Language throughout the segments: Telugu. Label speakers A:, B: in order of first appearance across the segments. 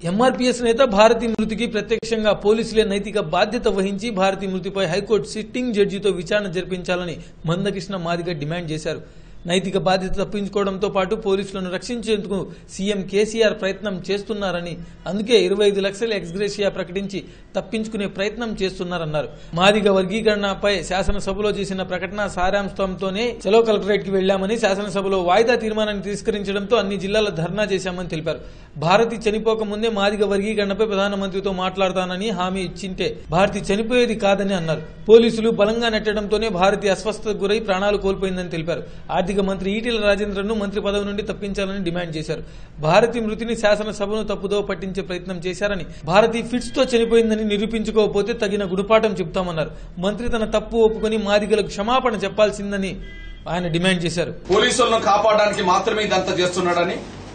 A: ఎంఆర్పీఎస్ నేత భారతి మృతికి ప్రత్యక్షంగా పోలీసులే నైతిక బాధ్యత వహించి భారతి మృతిపై హైకోర్టు సిట్టింగ్ జడ్జితో విచారణ జరిపించాలని మందకృష్ణ మాదిగ డిమాండ్ చేశారు నైతిక బాధ్యత తప్పించుకోవడంతో పాటు పోలీసులను రక్షించేందుకు సీఎం కేసీఆర్ ప్రయత్నం చేస్తున్నారని అందుకే ఇరవై ఐదు లక్షల ఎక్స్గ్రేషియా ప్రకటించి తప్పించుకునే ప్రయత్నం చేస్తున్నారన్నారు మాదిగ వర్గీకరణపై శాసనసభలో చేసిన ప్రకటన సారాంశంతోనే సెలవు కలెక్టరేట్ కి వెళ్లామని శాసనసభలో వాయిదా తీర్మానాన్ని తిరస్కరించడంతో అన్ని జిల్లాల ధర్నా చేశామని తెలిపారు భారతి చనిపోక ముందే మాదిగ వర్గీకరణపై ప్రధానమంత్రితో మాట్లాడతానని హామీ ఇచ్చింటే భారతి చనిపోయేది కాదని అన్నారు పోలీసులు బలంగా నెట్టడంతోనే భారతి అస్వస్థతకు గురై ప్రాణాలు కోల్పోయిందని తెలిపారు ఆర్థిక మంత్రి ఈటెల రాజేంద్రను మంత్రి పదవి నుండి తప్పించాలని డిమాండ్ చేశారు భారతి మృతిని శాసనసభను తప్పుదో పట్టించే ప్రయత్నం చేశారని భారతి ఫిట్స్ తో చనిపోయిందని నిరూపించుకోకపోతే తగిన గుణపాఠం చెబుతామన్నారు మంత్రి తన తప్పు ఒప్పుకొని మాదిగలకు క్షమాపణ చెప్పాల్సిందని ఆయన డిమాండ్ చేశారు
B: పోలీసులను కాపాడడానికి మాత్రమే ఇదంతా చేస్తున్నాడని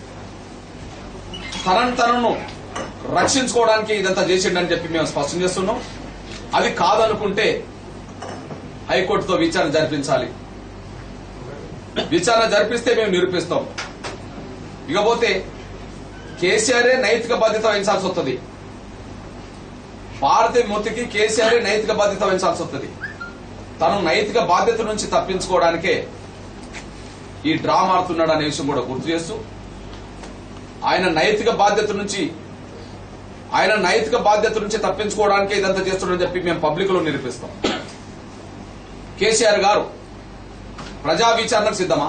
B: తనను తనను రక్షించుకోవడానికి ఇదంతా చేసిండని చెప్పి మేము స్పష్టం చేస్తున్నాం అది కాదనుకుంటే హైకోర్టుతో విచారణ జరిపించాలి విచారణ జరిపిస్తే మేము నిరూపిస్తాం ఇకపోతే కేసీఆరే నైతిక బాధ్యత వహించాల్సి వస్తుంది భారతీయ మూర్తికి కేసీఆరే నైతిక బాధ్యత వహించాల్సి వస్తుంది తను నైతిక బాధ్యత నుంచి తప్పించుకోవడానికే ఈ డ్రామా ఆడుతున్నాడు అనే విషయం కూడా గుర్తు చేస్తూ ఆయన నైతిక బాధ్యత నుంచి ఆయన నైతిక బాధ్యత నుంచి తప్పించుకోవడానికే ఇదంతా చేస్తున్నాడని చెప్పి మేము పబ్లిక్ లో నిరూపిస్తాం కేసీఆర్ గారు ప్రజా విచారణకు సిద్ధమా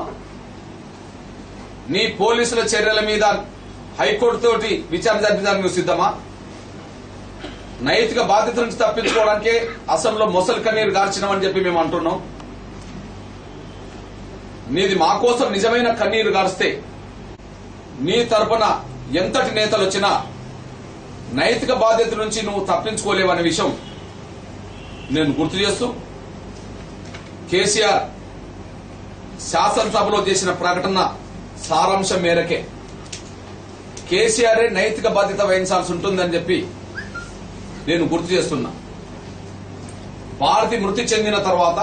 B: నీ పోలీసుల చర్యల మీద హైకోర్టు తోటి విచారణ జరిపించడానికి నువ్వు సిద్ధమా నైతిక బాధ్యత నుంచి తప్పించుకోవడానికే అసెంబ్లీలో మొసలు కన్నీరు గార్చినామని చెప్పి మేము అంటున్నాం నీది మా కోసం నిజమైన కన్నీరు గారిస్తే నీ తరపున ఎంతటి నేతలు వచ్చినా నైతిక బాధ్యత నుంచి నువ్వు తప్పించుకోలేవనే విషయం నేను గుర్తు చేస్తూ కేసీఆర్ శాసనసభలో చేసిన ప్రకటన సారాంశం మేరకే కేసీఆరే నైతిక బాధ్యత వహించాల్సి ఉంటుందని చెప్పి నేను గుర్తు చేస్తున్నా భారతి మృతి చెందిన తర్వాత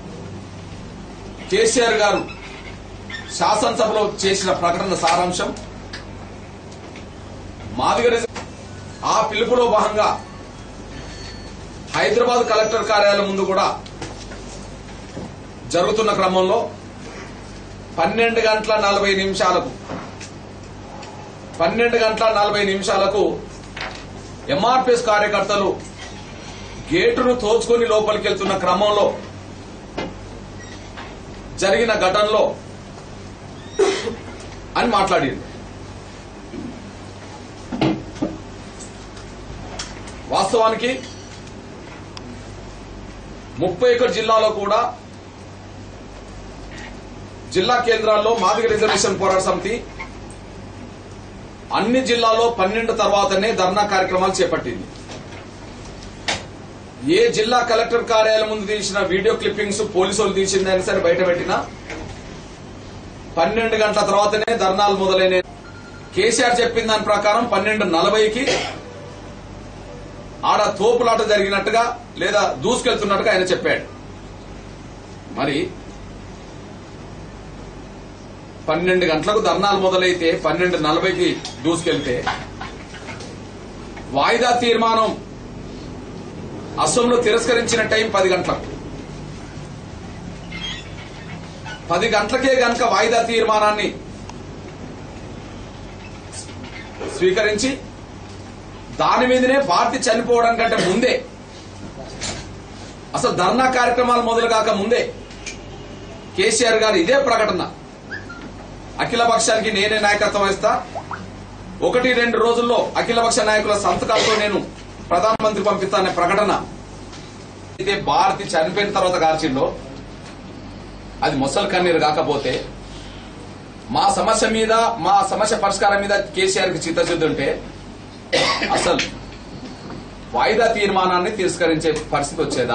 B: కేసీఆర్ గారు శాసనసభలో చేసిన ప్రకటన సారాంశం మాదిగ ఆ పిలుపులో భాగంగా హైదరాబాద్ కలెక్టర్ కార్యాలయం ముందు కూడా జరుగుతున్న క్రమంలో పన్నెండు గంటల నలభై నిమిషాలకు పన్నెండు గంటల నలభై నిమిషాలకు ఎంఆర్పిఎస్ కార్యకర్తలు గేటును తోచుకొని లోపలికి వెళ్తున్న క్రమంలో జరిగిన ఘటనలో అని మాట్లాడింది వాస్తవానికి ముప్పై ఒకటి జిల్లాలో కూడా జిల్లా కేంద్రాల్లో మాదిగ రిజర్వేషన్ పోరాట సమితి అన్ని జిల్లాలో పన్నెండు తర్వాతనే ధర్నా కార్యక్రమాలు చేపట్టింది ఏ జిల్లా కలెక్టర్ కార్యాలయం ముందు తీసిన వీడియో క్లిప్పింగ్స్ పోలీసులు తీసిందైనా సరే బయట పెట్టినా పన్నెండు గంటల తర్వాతనే ధర్నాలు మొదలైన కేసీఆర్ చెప్పిన దాని ప్రకారం పన్నెండు నలభైకి ఆడ తోపులాట జరిగినట్టుగా లేదా దూసుకెళ్తున్నట్టుగా ఆయన చెప్పాడు మరి పన్నెండు గంటలకు ధర్నాలు మొదలైతే పన్నెండు నలభైకి దూసుకెళ్తే వాయిదా తీర్మానం అసోంలో తిరస్కరించిన టైం పది గంటలకు పది గంటలకే గనక వాయిదా తీర్మానాన్ని స్వీకరించి దాని మీదనే భారతి చనిపోవడం కంటే ముందే అసలు ధర్నా కార్యక్రమాలు మొదలు కాక ముందే కేసీఆర్ గారు ఇదే ప్రకటన అఖిల పక్షానికి నేనే నాయకత్వం వహిస్తా ఒకటి రెండు రోజుల్లో అఖిలపక్ష నాయకుల సంతకాలతో నేను ప్రధానమంత్రి పంపిస్తానే ప్రకటన అయితే భారతి చనిపోయిన తర్వాత కార్చిండో అది మొసలు కన్నీరు కాకపోతే మా సమస్య మీద మా సమస్య పరిష్కారం మీద కేసీఆర్ కి చిత్తశుద్ధి ఉంటే అసలు వాయిదా తీర్మానాన్ని తిరస్కరించే పరిస్థితి వచ్చేదా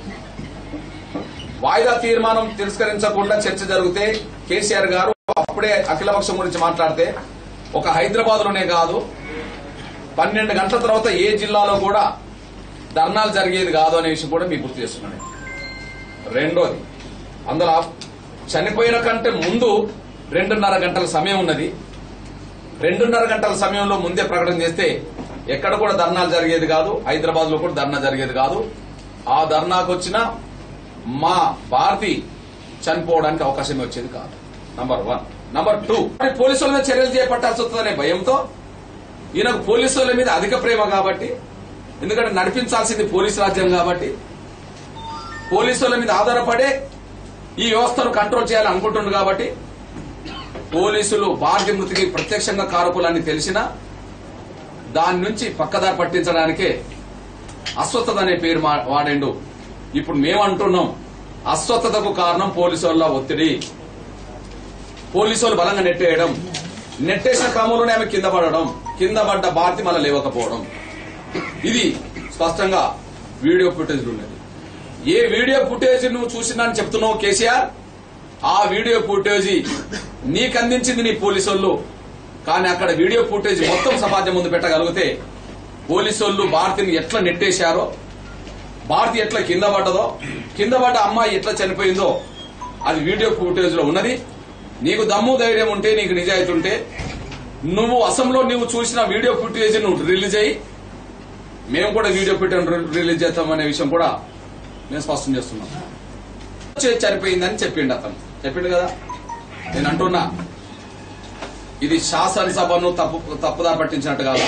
B: వాయిదా తీర్మానం తిరస్కరించకుండా చర్చ జరిగితే కేసీఆర్ గారు అప్పుడే అఖిలపక్షం గురించి మాట్లాడితే ఒక హైదరాబాద్ లోనే కాదు పన్నెండు గంటల తర్వాత ఏ జిల్లాలో కూడా ధర్నాలు జరిగేది కాదు అనే విషయం కూడా మీకు గుర్తు చేస్తున్నాను రెండోది అందులో చనిపోయిన కంటే ముందు రెండున్నర గంటల సమయం ఉన్నది రెండున్నర గంటల సమయంలో ముందే ప్రకటన చేస్తే ఎక్కడ కూడా ధర్నాలు జరిగేది కాదు హైదరాబాద్ లో కూడా ధర్నా జరిగేది కాదు ఆ ధర్నాకు వచ్చిన మా భారతి చనిపోవడానికి అవకాశం వచ్చేది కాదు నంబర్ వన్ నంబర్ టూ పోలీసుల మీద చర్యలు చేపట్టాల్సి వస్తుందనే భయంతో ఈయనకు పోలీసుల మీద అధిక ప్రేమ కాబట్టి ఎందుకంటే నడిపించాల్సింది పోలీసు రాజ్యం కాబట్టి పోలీసుల మీద ఆధారపడే ఈ వ్యవస్థను కంట్రోల్ చేయాలని అనుకుంటుండు కాబట్టి పోలీసులు భారతి మృతికి ప్రత్యక్షంగా కారకులని తెలిసినా దాని నుంచి పక్కదారి పట్టించడానికే అస్వస్థత అనే పేరు మా- వాడిండు ఇప్పుడు మేమంటున్నాం అస్వస్థతకు కారణం పోలీసు వాళ్ళ ఒత్తిడి పోలీసు వాళ్ళు బలంగా నెట్టేయడం నెట్టేసిన క్రమంలోనే ఆమె కింద పడడం కింద పడ్డ భారతి మళ్ళీ లేవకపోవడం ఇది స్పష్టంగా వీడియో ఫుటేజ్ ఉన్నది ఏ వీడియో ఫుటేజ్ నువ్వు చూసిందని చెప్తున్నావు కేసీఆర్ ఆ వీడియో ఫుటేజ్ నీకు అందించింది నీ పోలీసు వాళ్ళు కానీ అక్కడ వీడియో ఫుటేజ్ మొత్తం సమాజం ముందు పెట్టగలిగితే పోలీసు వాళ్ళు భారతిని ఎట్లా నెట్టేశారో భారతి ఎట్లా కింద పడ్డదో కింద పడ్డ అమ్మాయి ఎట్లా చనిపోయిందో అది వీడియో ఫుటేజ్ లో ఉన్నది నీకు దమ్ము ధైర్యం ఉంటే నీకు నిజాయితీ ఉంటే నువ్వు అసెంబ్లీలో నువ్వు చూసిన వీడియో ఫుటేజ్ నువ్వు రిలీజ్ అయ్యి మేము కూడా వీడియో ఫుటేజ్ రిలీజ్ చేస్తామనే విషయం కూడా మేము స్పష్టం చేస్తున్నాం చే- చనిపోయిందని చెప్పిండు అతను చెప్పిండు కదా నేను అంటున్నా ఇది శాసనసభను తప్పు తప్పుదారి పట్టించినట్టు కాదా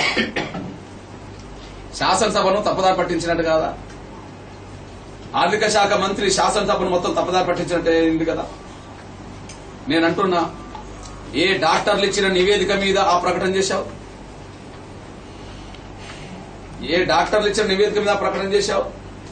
B: శాసనసభను తప్పుదారి పట్టించినట్టు కాదా ఆర్థిక శాఖ మంత్రి శాసనసభను మొత్తం తప్పుదారి పట్టించినట్టు అయింది కదా నేను అంటున్నా ఏ డాక్టర్లు ఇచ్చిన నివేదిక మీద ఆ ప్రకటన చేశావు ఏ డాక్టర్లు ఇచ్చిన నివేదిక మీద ఆ ప్రకటన చేశావు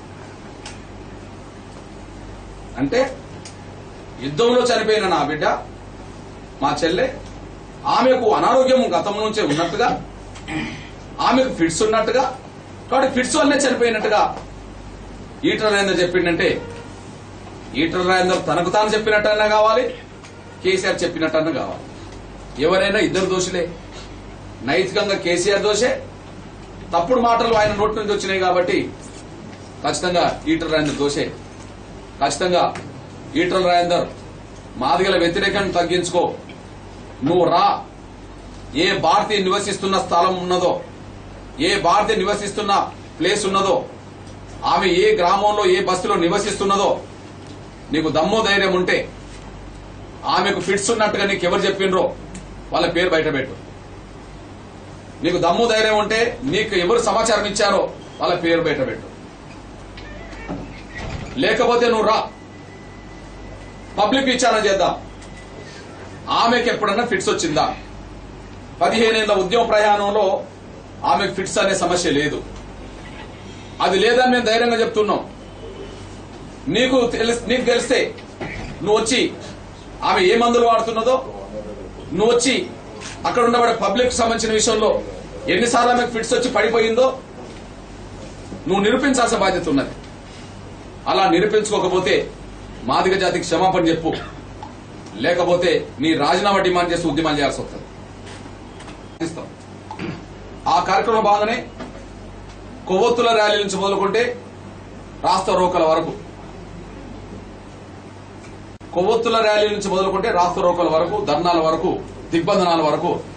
B: అంటే యుద్ధంలో చనిపోయిన నా బిడ్డ మా చెల్లె ఆమెకు అనారోగ్యం గతం నుంచే ఉన్నట్టుగా ఆమెకు ఫిట్స్ ఉన్నట్టుగా కాబట్టి ఫిట్స్ వల్లనే చనిపోయినట్టుగా ఈటల రాజేందర్ చెప్పిండంటే ఈటల రాజేందర్ తనకు తాను చెప్పినట్టన్నా కావాలి కేసీఆర్ చెప్పినట్టన్నా కావాలి ఎవరైనా ఇద్దరు దోషులే నైతికంగా కేసీఆర్ దోషే తప్పుడు మాటలు ఆయన నోటి నుంచి వచ్చినాయి కాబట్టి ఖచ్చితంగా ఈటల రాజేందర్ దోషే ఖచ్చితంగా ఈటల రాజేందర్ మాదిగల వ్యతిరేకాన్ని తగ్గించుకో నువ్వు రా ఏ భారతీయ నివసిస్తున్న స్థలం ఉన్నదో ఏ భారతీయ నివసిస్తున్న ప్లేస్ ఉన్నదో ఆమె ఏ గ్రామంలో ఏ బస్సులో నివసిస్తున్నదో నీకు దమ్ము ధైర్యం ఉంటే ఆమెకు ఫిట్స్ ఉన్నట్టుగా నీకు ఎవరు చెప్పిండ్రో వాళ్ళ పేరు బయటపెట్టు నీకు దమ్ము ధైర్యం ఉంటే నీకు ఎవరు సమాచారం ఇచ్చారో వాళ్ళ పేరు బయటపెట్టు లేకపోతే నువ్వు రా పబ్లిక్ విచారణ చేద్దాం ఆమెకి ఎప్పుడన్నా ఫిట్స్ వచ్చిందా పదిహేనేళ్ల ఉద్యమ ప్రయాణంలో ఆమెకు ఫిట్స్ అనే సమస్య లేదు అది లేదని మేము ధైర్యంగా చెప్తున్నాం నీకు తెలి- నీకు తెలిస్తే నువ్వు వచ్చి ఆమె ఏ మందులు వాడుతున్నదో నువ్వు వచ్చి అక్కడ ఉండబడే పబ్లిక్ సంబంధించిన విషయంలో ఎన్నిసార్లు ఆమెకు ఫిట్స్ వచ్చి పడిపోయిందో నువ్వు నిరూపించాల్సిన బాధ్యత ఉన్నది అలా నిరూపించుకోకపోతే మాదిగ జాతికి క్షమాపణ చెప్పు లేకపోతే నీ రాజీనామా డిమాండ్ చేసి ఉద్యమాలు చేయాల్సి వస్తుంది ఇస్తాం. ఆ కార్యక్రమం భాగంగానే కొవ్వొత్తుల ర్యాలీ నుంచి మొదలుకుంటే రాస్తా రోకల వరకు కొవ్వొత్తుల ర్యాలీ నుంచి మొదలుకుంటే రాస్తా రోకల వరకు ధర్నాల వరకు దిగ్బంధనాల వరకు